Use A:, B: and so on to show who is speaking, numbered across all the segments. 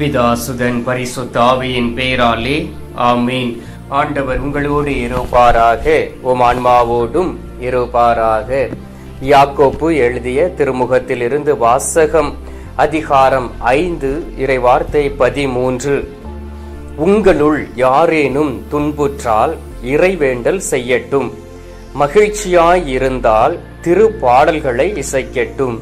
A: பிதாசுதன் பரிசுத்தாவியின் பேராலே ஆமீன் ஆண்டவர் உங்களோடு இருப்பாராக உம் ஆன்மாவோடும் இருப்பாராக யாக்கோப்பு எழுதிய திருமுகத்திலிருந்து வாசகம் அதிகாரம் ஐந்து இறைவார்த்தை பதிமூன்று உங்களுள் யாரேனும் துன்புற்றால் இறைவேண்டல் செய்யட்டும் மகிழ்ச்சியாய் இருந்தால் திருப்பாடல்களை இசைக்கட்டும்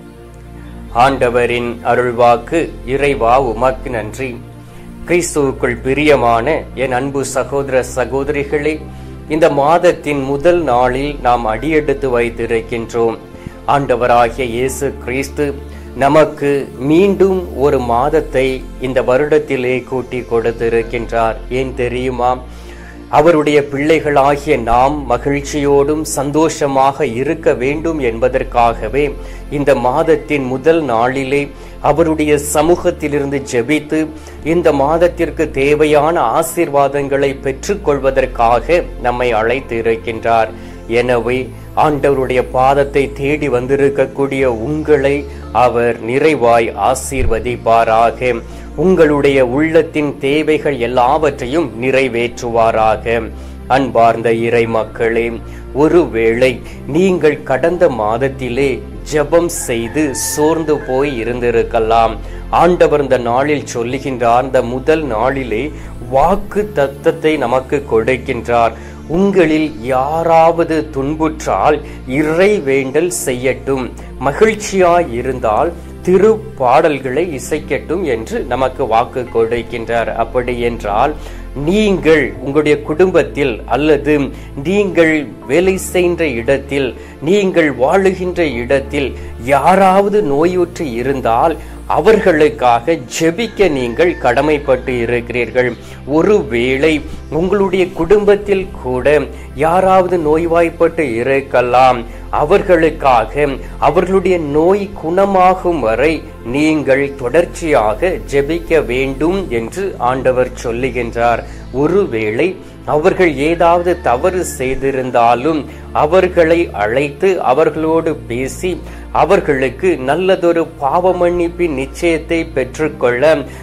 A: ஆண்டவரின் அருள்வாக்கு இறைவா உமக்கு நன்றி கிறிஸ்துவுக்குள் பிரியமான என் அன்பு சகோதர சகோதரிகளே இந்த மாதத்தின் முதல் நாளில் நாம் அடியெடுத்து வைத்திருக்கின்றோம் ஆண்டவராகிய இயேசு கிறிஸ்து நமக்கு மீண்டும் ஒரு மாதத்தை இந்த வருடத்திலே கூட்டி கொடுத்திருக்கின்றார் ஏன் தெரியுமா அவருடைய பிள்ளைகளாகிய நாம் மகிழ்ச்சியோடும் சந்தோஷமாக இருக்க வேண்டும் என்பதற்காகவே இந்த மாதத்தின் முதல் நாளிலே அவருடைய சமூகத்திலிருந்து ஜெபித்து இந்த மாதத்திற்கு தேவையான ஆசீர்வாதங்களை பெற்றுக்கொள்வதற்காக நம்மை அழைத்து இருக்கின்றார் எனவே ஆண்டவருடைய பாதத்தை தேடி வந்திருக்கக்கூடிய உங்களை அவர் நிறைவாய் ஆசீர்வதிப்பாராக உங்களுடைய உள்ளத்தின் தேவைகள் எல்லாவற்றையும் நிறைவேற்றுவாராக அன்பார்ந்த இறை மக்களே ஒருவேளை நீங்கள் கடந்த மாதத்திலே ஜெபம் செய்து சோர்ந்து போய் இருந்திருக்கலாம் ஆண்டவர் இந்த நாளில் சொல்லுகின்றார் இந்த முதல் நாளிலே வாக்கு தத்தத்தை நமக்கு கொடுக்கின்றார் உங்களில் யாராவது துன்புற்றால் இறை வேண்டல் செய்யட்டும் மகிழ்ச்சியாய் இருந்தால் திரு பாடல்களை இசைக்கட்டும் என்று நமக்கு வாக்கு கொடுக்கின்றார் அப்படி என்றால் நீங்கள் உங்களுடைய குடும்பத்தில் அல்லது நீங்கள் வேலை செய்கின்ற இடத்தில் நீங்கள் வாழுகின்ற இடத்தில் யாராவது நோயுற்று இருந்தால் அவர்களுக்காக ஜெபிக்க நீங்கள் கடமைப்பட்டு இருக்கிறீர்கள் ஒருவேளை உங்களுடைய குடும்பத்தில் கூட யாராவது நோய்வாய்ப்பட்டு இருக்கலாம் அவர்களுக்காக அவர்களுடைய நோய் குணமாகும் வரை நீங்கள் தொடர்ச்சியாக ஜெபிக்க வேண்டும் என்று ஆண்டவர் சொல்லுகின்றார் ஒருவேளை அவர்கள் ஏதாவது தவறு செய்திருந்தாலும் அவர்களை அழைத்து அவர்களோடு பேசி அவர்களுக்கு நல்லதொரு பாவ மன்னிப்பின் நிச்சயத்தை பெற்றுக்கொள்ள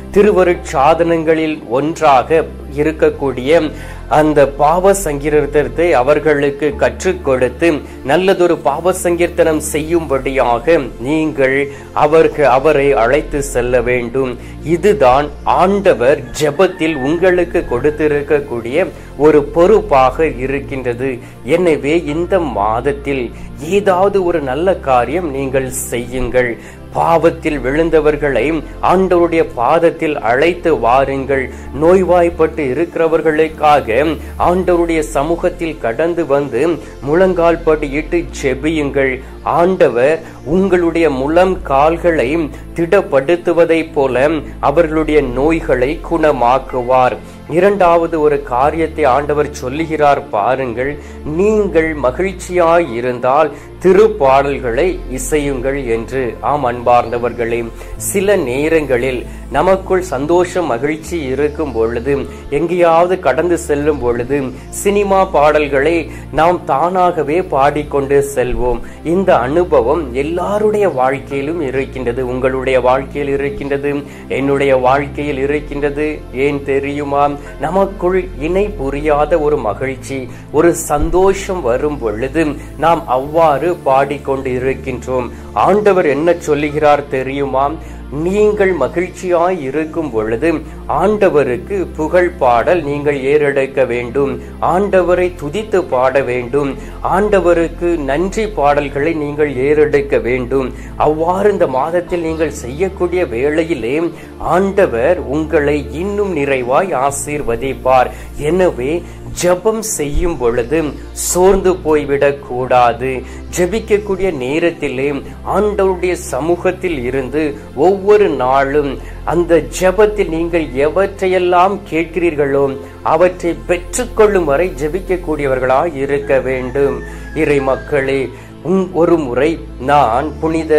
A: திருவருட்சாதனங்களில் ஒன்றாக இருக்கக்கூடிய அந்த பாவ சங்கீர்த்தனத்தை அவர்களுக்கு கற்றுக் கொடுத்து நல்லதொரு பாவ சங்கீர்த்தனம் செய்யும்படியாக நீங்கள் அவர்கள் அவரை அழைத்து செல்ல வேண்டும் இதுதான் ஆண்டவர் ஜெபத்தில் உங்களுக்கு கொடுத்திருக்கக்கூடிய ஒரு பொறுப்பாக இருக்கின்றது எனவே இந்த மாதத்தில் ஏதாவது ஒரு நல்ல காரியம் நீங்கள் செய்யுங்கள் பாவத்தில் விழுந்தவர்களை ஆண்டவருடைய பாதத்தில் அழைத்து வாருங்கள் நோய்வாய்ப்பட்டு இருக்கிறவர்களுக்காக ஆண்டவருடைய சமூகத்தில் கடந்து வந்து முழங்கால் படியிட்டு செபியுங்கள் ஆண்டவர் உங்களுடைய முழம் கால்களை திடப்படுத்துவதைப் போல அவர்களுடைய நோய்களை குணமாக்குவார் இரண்டாவது ஒரு காரியத்தை ஆண்டவர் சொல்லுகிறார் பாருங்கள் நீங்கள் மகிழ்ச்சியாய் இருந்தால் திருப்பாடல்களை இசையுங்கள் என்று ஆம் அன்பார்ந்தவர்களே சில நேரங்களில் நமக்குள் சந்தோஷம் மகிழ்ச்சி இருக்கும் பொழுது எங்கேயாவது கடந்து செல்லும் பொழுது சினிமா பாடல்களை நாம் தானாகவே பாடிக்கொண்டு செல்வோம் இந்த அனுபவம் எல்லாருடைய வாழ்க்கையிலும் இருக்கின்றது உங்களுடைய வாழ்க்கையில் இருக்கின்றது என்னுடைய வாழ்க்கையில் இருக்கின்றது ஏன் தெரியுமா நமக்குள் இணை புரியாத ஒரு மகிழ்ச்சி ஒரு சந்தோஷம் வரும் பொழுது நாம் அவ்வாறு பாடிக்கொண்டு இருக்கின்றோம் ஆண்டவர் என்ன சொல்லுகிறார் தெரியுமா நீங்கள் மகிழ்ச்சியாய் இருக்கும் பொழுது ஆண்டவருக்கு புகழ் பாடல் நீங்கள் ஏறெடுக்க வேண்டும் ஆண்டவரை துதித்து பாட வேண்டும் ஆண்டவருக்கு நன்றி பாடல்களை நீங்கள் ஏறெடுக்க வேண்டும் அவ்வாறு இந்த மாதத்தில் நீங்கள் செய்யக்கூடிய வேளையிலே ஆண்டவர் உங்களை இன்னும் நிறைவாய் ஆசீர்வதிப்பார் எனவே ஜெபம் செய்யும் பொழுது சோர்ந்து போய்விடக் கூடாது ஜெபிக்கக்கூடிய நேரத்திலே ஆண்டவருடைய சமூகத்தில் இருந்து ஒவ்வொரு நாளும் அந்த ஜெபத்தில் நீங்கள் எவற்றையெல்லாம் கேட்கிறீர்களோ அவற்றை பெற்றுக்கொள்ளும் வரை ஜெபிக்கக்கூடியவர்களாய் இருக்க வேண்டும் இறை மக்களே ஒரு முறை நான் புனித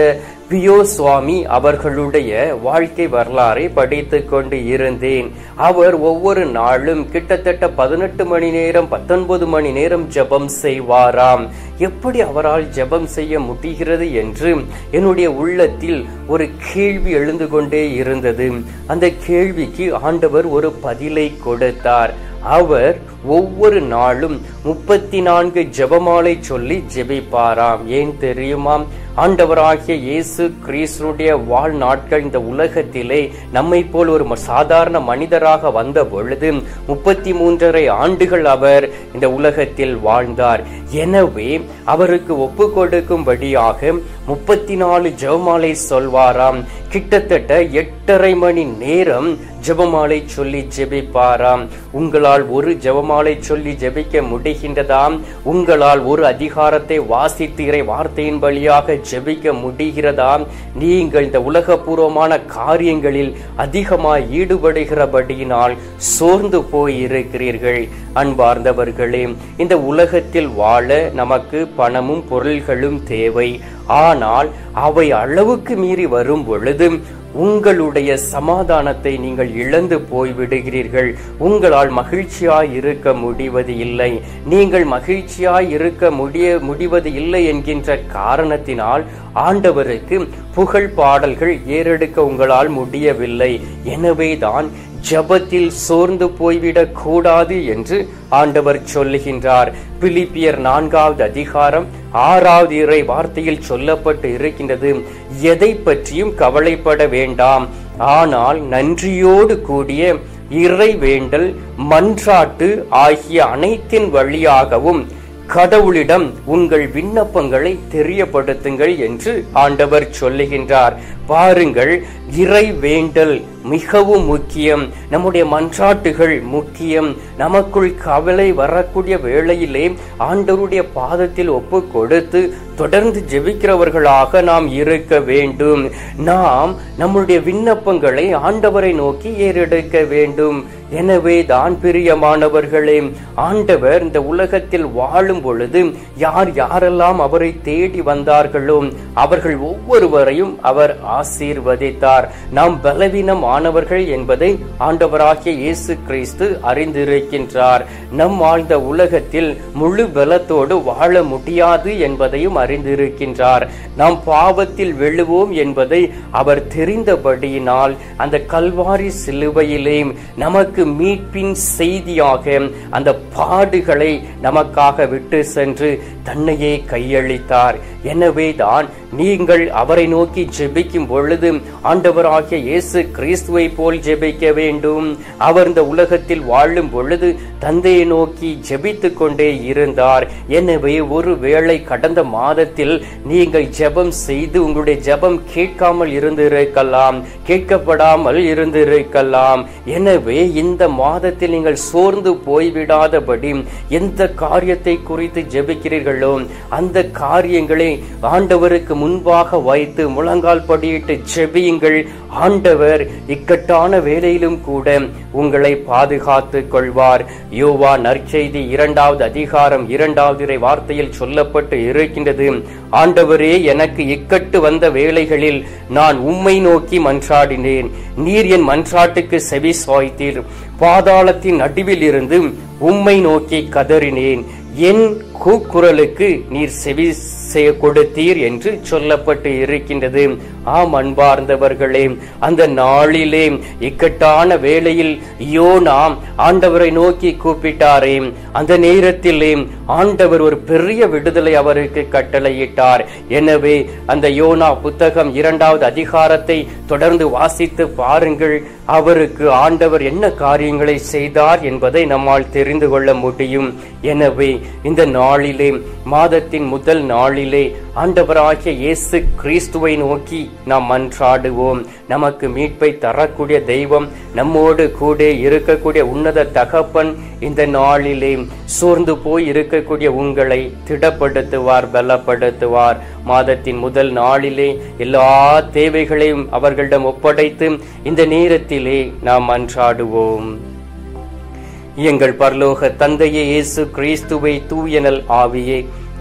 A: பியோ சுவாமி அவர்களுடைய வாழ்க்கை வரலாறை படித்துக் கொண்டு இருந்தேன் அவர் ஒவ்வொரு நாளும் கிட்டத்தட்ட பதினெட்டு மணி நேரம் பத்தொன்பது மணி நேரம் ஜெபம் செய்வாராம் எப்படி அவரால் ஜெபம் செய்ய முடிகிறது என்று என்னுடைய உள்ளத்தில் ஒரு கேள்வி எழுந்து கொண்டே இருந்தது அந்த கேள்விக்கு ஆண்டவர் ஒரு பதிலை கொடுத்தார் அவர் ஒவ்வொரு நாளும் முப்பத்தி நான்கு ஜெபமாலை சொல்லி ஜெபிப்பாராம் ஏன் தெரியுமாம் ஆண்டவராகிய இயேசு கிறிஸ்துடைய வாழ்நாட்கள் இந்த உலகத்திலே நம்மை போல் ஒரு ம- சாதாரண மனிதராக வந்த பொழுது முப்பத்தி மூன்றரை ஆண்டுகள் அவர் இந்த உலகத்தில் வாழ்ந்தார் எனவே அவருக்கு ஒப்பு கொடுக்கும்படியாக முப்பத்தி நாலு ஜெபமாலை சொல்வாராம் கிட்டத்தட்ட எட்டரை மணி நேரம் ஜெபமாலை சொல்லி ஜெபிப்பாராம் உங்களால் ஒரு ஜெபமாலை சொல்லி ஜெபிக்க முடிகின்றதாம் உங்களால் ஒரு அதிகாரத்தை வாசித்து இறை வார்த்தையின் வழியாக ஜெபிக்க முடிகிறதாம் நீங்கள் இந்த உலகபூர்வமான காரியங்களில் அதிகமாய் ஈடுபடுகிறபடியினால் சோர்ந்து போய் இருக்கிறீர்கள் அன்பார்ந்தவர்களே இந்த உலகத்தில் வாழ நமக்கு பணமும் பொருள்களும் தேவை ஆனால் அவை அளவுக்கு மீறி வரும் பொழுது உங்களுடைய சமாதானத்தை நீங்கள் இழந்து போய்விடுகிறீர்கள் உங்களால் மகிழ்ச்சியாய் இருக்க முடிவது இல்லை நீங்கள் ஜெபிச்சியாய் இருக்க முடிய முடிவது இல்லை என்கின்ற காரணத்தினால் ஆண்டவருக்கு புகழ் பாடல்கள் ஏறெடுக்க உங்களால் முடியவில்லை எனவேதான் ஜெபத்தில் சோர்ந்து போய்விடக் கூடாது என்று ஆண்டவர் சொல்லுகின்றார் பிலிப்பியர் நான்காவது அதிகாரம் ஆறாவது இறை வார்த்தையில் சொல்லப்பட்டு இருக்கின்றது எதை பற்றியும் கவலைப்பட வேண்டாம் ஆனால் நன்றியோடு கூடிய இறை வேண்டல் மன்றாட்டு ஆகிய அனைத்தின் வழியாகவும் கடவுளிடம் உங்கள் விண்ணப்பங்களை தெரியப்படுத்துங்கள் என்று ஆண்டவர் சொல்லுகின்றார் பாருங்கள் இறை வேண்டல் மிகவும் முக்கியம் நம்முடைய மன்றாட்டுகள் முக்கியம் நமக்குள் கவலை வரக்கூடிய வேளையிலே ஆண்டவருடைய பாதத்தில் ஒப்பு கொடுத்து தொடர்ந்து ஜெபிக்கிறவர்களாக நாம் இருக்க வேண்டும் நாம் நம்முடைய விண்ணப்பங்களை ஆண்டவரை நோக்கி ஏறெடுக்க வேண்டும் எனவே தான் பிரியமானவர்களே ஆண்டவர் இந்த உலகத்தில் வாழும் பொழுது யார் யாரெல்லாம் அவரை தேடி வந்தார்களோ அவர்கள் ஒவ்வொருவரையும் அவர் ஆசீர்வதித்தார் நாம் பலவீனம் ஆனவர்கள் என்பதை ஆண்டவராகிய இயேசு கிறிஸ்து அறிந்திருக்கின்றார் நம் வாழ்ந்த உலகத்தில் முழு பலத்தோடு வாழ முடியாது என்பதையும் அறிந்திருக்கின்றார் நாம் பாவத்தில் விழுவோம் என்பதை அவர் தெரிந்தபடியினால் அந்த கல்வாரி சிலுவையிலே நமக்கு மீட்பின் செய்தியாக அந்த பாடுகளை நமக்காக விட்டு சென்று தன்னையே கையளித்தார் எனவே தான் நீங்கள் அவரை நோக்கி ஜெபிக்கும் பொழுது ஆண்டவராகிய இயேசு கிறிஸ்துவை போல் ஜெபிக்க வேண்டும் அவர் இந்த உலகத்தில் வாழும் பொழுது தந்தையை நோக்கி ஜெபித்துக் கொண்டே இருந்தார் எனவே ஒரு வேளை கடந்த மாதத்தில் நீங்கள் ஜெபம் செய்து உங்களுடைய ஜெபம் கேட்காமல் இருந்திருக்கலாம் கேட்கப்படாமல் இருந்திருக்கலாம் எனவே இந்த மாதத்தில் நீங்கள் சோர்ந்து போய்விடாதபடி எந்த காரியத்தை குறித்து ஜெபிக்கிறீர்களோ அந்த காரியங்களை ஆண்டவருக்கு முன்பாக வைத்து முழங்கால் படியிட்டு ஜெபியுங்கள் ஆண்டவர் இக்கட்டான வேலையிலும் கூட உங்களை பாதுகாத்துக் கொள்வார் யோவா நற்செய்தி இரண்டாவது அதிகாரம் இரண்டாவது இறை வார்த்தையில் சொல்லப்பட்டு இருக்கின்றது ஆண்டவரே எனக்கு இக்கட்டு வந்த வேளைகளில் நான் உம்மை நோக்கி மன்றாடினேன் நீர் என் மன்றாட்டுக்கு செவி சாய்த்தீர் பாதாளத்தின் நடுவில் இருந்து உம்மை நோக்கி கதறினேன் என் கூக்குரலுக்கு நீர் செவி செய்ய கொடுத்தீர் என்று சொல்லப்பட்டு இருக்கின்றது ஆம் அன்பார்ந்தவர்களே அந்த நாளிலே இக்கட்டான வேளையில் யோனா ஆண்டவரை நோக்கி கூப்பிட்டாரே அந்த நேரத்திலே ஆண்டவர் ஒரு பெரிய விடுதலை அவருக்கு கட்டளையிட்டார் எனவே அந்த யோனா புத்தகம் இரண்டாவது அதிகாரத்தை தொடர்ந்து வாசித்து பாருங்கள் அவருக்கு ஆண்டவர் என்ன காரியங்களை செய்தார் என்பதை நம்மால் தெரிந்து கொள்ள முடியும் எனவே இந்த நாளிலே மாதத்தின் முதல் நாளிலே ஆண்டவராகிய இயேசு கிறிஸ்துவை நோக்கி நாம் மன்றாடுவோம் நமக்கு மீட்பை தரக்கூடிய தெய்வம் நம்மோடு கூட இருக்கக்கூடிய உன்னத தகப்பன் இந்த நாளிலே சோர்ந்து போய் இருக்கக்கூடிய உங்களை திடப்படுத்துவார் பலப்படுத்துவார் மாதத்தின் முதல் நாளிலே எல்லா தேவைகளையும் அவர்களிடம் ஒப்படைத்து இந்த நேரத்திலே நாம் மன்றாடுவோம் எங்கள் பரலோக தந்தையே இயேசு கிறிஸ்துவை தூயனல் ஆவியே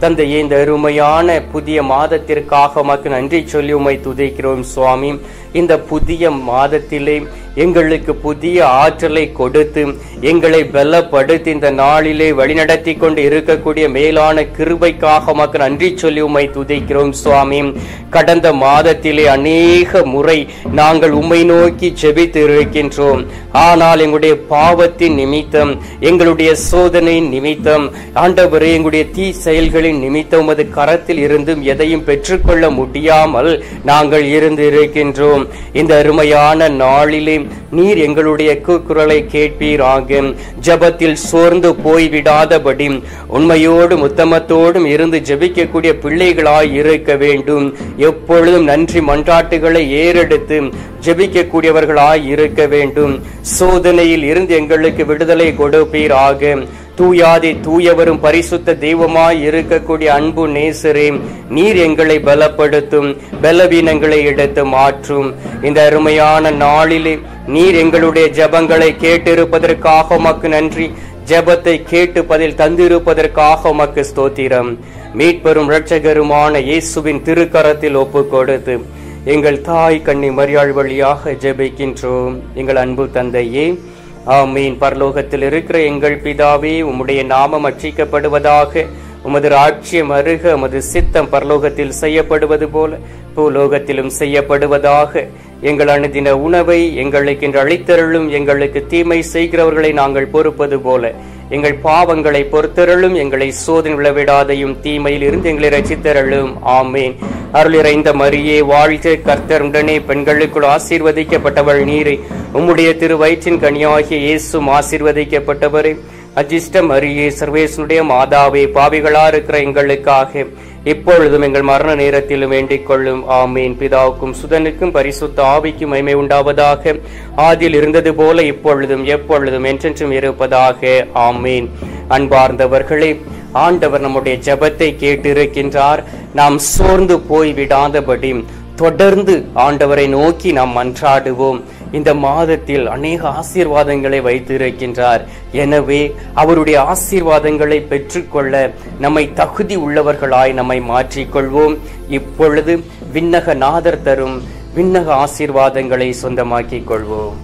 A: தந்தையே இந்த அருமையான புதிய மாதத்திற்காக உமக்கு நன்றி சொல்லி உமை துதைக்கிறோம் சுவாமி இந்த புதிய மாதத்திலே எங்களுக்கு புதிய ஆற்றலை கொடுத்து எங்களை பலப்படுத்தி இந்த நாளிலே வழிநடத்தி கொண்டு இருக்கக்கூடிய மேலான கிருபைக்காக உமக்கு நன்றி சொல்லி உம்மை துதைக்கிறோம் சுவாமி கடந்த மாதத்திலே அநேக முறை நாங்கள் உம்மை நோக்கி ஜெபித்து இருக்கின்றோம் ஆனால் எங்களுடைய பாவத்தின் நிமித்தம் எங்களுடைய சோதனை நிமித்தம் ஆண்டவரே எங்களுடைய தீ செயல்களின் நிமித்தம் உமது கரத்தில் இருந்தும் எதையும் பெற்றுக்கொள்ள முடியாமல் நாங்கள் இருந்து இருக்கின்றோம் இந்த அருமையான நாளிலே நீர் எங்களுடைய கூக்குரலை கேட்பீராக ஜபத்தில் சோர்ந்து போய்விடாதபடி உண்மையோடும் உத்தமத்தோடும் இருந்து ஜெபிக்கக்கூடிய பிள்ளைகளாய் இருக்க வேண்டும் எப்பொழுதும் நன்றி மன்றாட்டுகளை ஏறெடுத்து ஜெபிக்கக்கூடியவர்களாய் இருக்க வேண்டும் சோதனையில் இருந்து எங்களுக்கு விடுதலை கொடுப்பீராக தூயாதி தூயவரும் பரிசுத்த தெய்வமாய் இருக்கக்கூடிய அன்பு நேசரே நீர் எங்களை பலப்படுத்தும் பலவீனங்களை எடுத்து மாற்றும் இந்த அருமையான நாளிலே நீர் எங்களுடைய ஜபங்களை கேட்டிருப்பதற்காக உமக்கு நன்றி ஜெபத்தை கேட்டு பதில் தந்திருப்பதற்காக உமக்கு ஸ்தோத்திரம் மீட்பெரும் இரட்சகருமான இயேசுவின் திருக்கரத்தில் ஒப்பு கொடுத்து எங்கள் தாய் கண்ணி மரியாள் வழியாக ஜெபிக்கின்றோம் எங்கள் அன்பு தந்தையே ஆமீன் பரலோகத்தில் இருக்கிற எங்கள் பிதாவே உம்முடைய நாமம் அச்சிக்கப்படுவதாக உமது ராட்சியம் அருக உமது சித்தம் பரலோகத்தில் செய்யப்படுவது போல பூலோகத்திலும் செய்யப்படுவதாக எங்கள் அணுதின உணவை எங்களுக்கு இன்று அளித்தருளும் எங்களுக்கு தீமை செய்கிறவர்களை நாங்கள் பொறுப்பது போல எங்கள் பாவங்களை பொறுத்தருளும் எங்களை சோதனை விழவிடாதையும் தீமையில் இருந்து எங்களை ரசித்தருளும் ஆமேன் அருள் இறைந்த மரியே வாழ்க கர்த்தர் உடனே பெண்களுக்குள் ஆசீர்வதிக்கப்பட்டவள் நீரை உம்முடைய திரு வயிற்றின் கனியாகிய இயேசும் ஆசீர்வதிக்கப்பட்டவரே அஜிஷ்டம் அரியே சர்வேசனுடைய மாதாவே பாவிகளா இருக்கிற எங்களுக்காக இப்பொழுதும் எங்கள் மரண நேரத்திலும் வேண்டிக் கொள்ளும் ஆமீன் பிதாவுக்கும் சுதனுக்கும் பரிசுத்த ஆவிக்கும் மைமை உண்டாவதாக ஆதியில் இருந்தது போல இப்பொழுதும் எப்பொழுதும் என்றென்றும் இருப்பதாக ஆமீன் அன்பார்ந்தவர்களே ஆண்டவர் நம்முடைய ஜெபத்தை கேட்டிருக்கின்றார் நாம் சோர்ந்து போய் விடாதபடி தொடர்ந்து ஆண்டவரை நோக்கி நாம் மன்றாடுவோம் இந்த மாதத்தில் அநேக ஆசீர்வாதங்களை வைத்திருக்கின்றார் எனவே அவருடைய ஆசீர்வாதங்களை பெற்றுக்கொள்ள நம்மை தகுதி உள்ளவர்களாய் நம்மை மாற்றிக்கொள்வோம் இப்பொழுது விண்ணக நாதர் தரும் விண்ணக ஆசீர்வாதங்களை சொந்தமாக்கிக் கொள்வோம்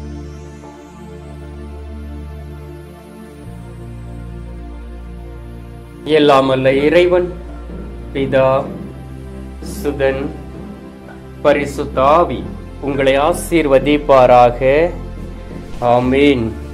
A: எல்லாம் அல்ல இறைவன் பிதா சுதன் பரிசுத்தாவி உங்களை ஆசீர்வதிப்பாராக ஆமீன்